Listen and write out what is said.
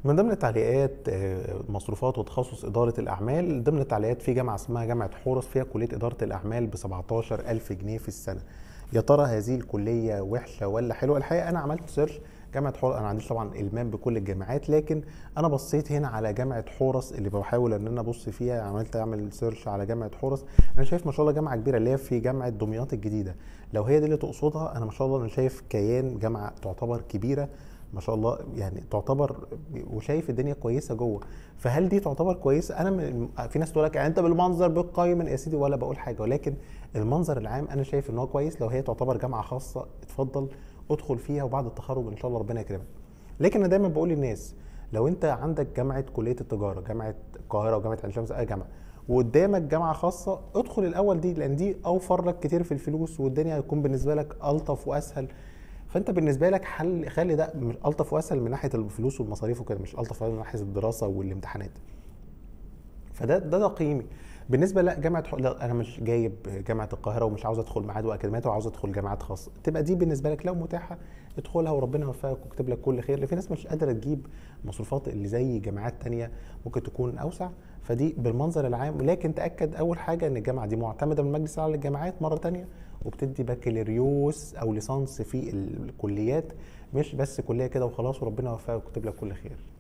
من ضمن التعليقات آه، مصروفات وتخصص إدارة الأعمال ضمن التعليقات في جامعة اسمها جامعة حورس فيها كلية إدارة الأعمال ب 17000 جنيه في السنة يا ترى هذه الكلية وحشة ولا حلوة الحقيقة أنا عملت سيرش جامعة حورس أنا ما عنديش طبعا إلمام بكل الجامعات لكن أنا بصيت هنا على جامعة حورس اللي بحاول إن أنا أبص فيها عملت أعمل سيرش على جامعة حورس أنا شايف ما شاء الله جامعة كبيرة اللي هي في جامعة دمياط الجديدة لو هي دي اللي تقصدها أنا ما شاء الله أنا شايف كيان جامعة تعتبر كبيرة ما شاء الله يعني تعتبر وشايف الدنيا كويسه جوه فهل دي تعتبر كويسه انا من في ناس تقول لك يعني انت بالمنظر بتقيم يا سيدي ولا بقول حاجه ولكن المنظر العام انا شايف ان هو كويس لو هي تعتبر جامعه خاصه اتفضل ادخل فيها وبعد التخرج ان شاء الله ربنا يكرمك لكن انا دايما بقول للناس لو انت عندك جامعه كليه التجاره جامعه القاهره وجامعه عين شمس اي جامعه وقدامك جامعه خاصه ادخل الاول دي لان دي اوفر لك كتير في الفلوس والدنيا هتكون بالنسبه لك الطف واسهل فانت بالنسبه لك حل خلي ده مش الطف واسهل من ناحيه الفلوس والمصاريف وكده مش الطف من ناحيه الدراسه والامتحانات فده ده تقييمي بالنسبه لا جامعه حق... لا انا مش جايب جامعه القاهره ومش عاوز ادخل معاد واكاديميات وعاوز ادخل جامعات خاصه تبقى دي بالنسبه لك لو متاحه ادخلها وربنا يوفقك ويكتب لك كل خير لان في ناس مش قادره تجيب مصروفات اللي زي جامعات تانية ممكن تكون اوسع فدي بالمنظر العام لكن تاكد اول حاجه ان الجامعه دي معتمده من المجلس الاعلى للجامعات مره تانية وبتدي بكالوريوس او ليسانس في الكليات مش بس كليه كده وخلاص وربنا يوفقك ويكتب لك كل خير